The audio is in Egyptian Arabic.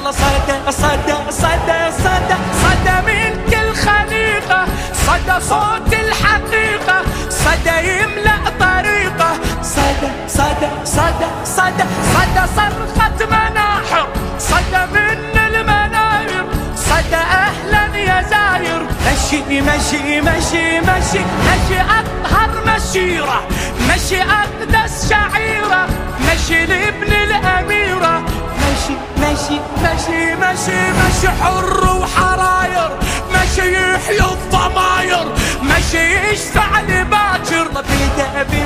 يلا صدى صدى صدى صدى صدى من كل خليقة صدى صوت الحقيقة صدى يملأ طريقة صدى صدى صدى صدى صدى صرخة مناحر صدى من المناير صدى أهلا يا زاير مشي مشي مشي مشي مشي أطهر مشيرة مشي أقدس شعيرة مشي لابن الأميرة مشي مشي مشي مشي مشي حر وحراير مشي يحيي الضماير مشي يشفع لباكر بيده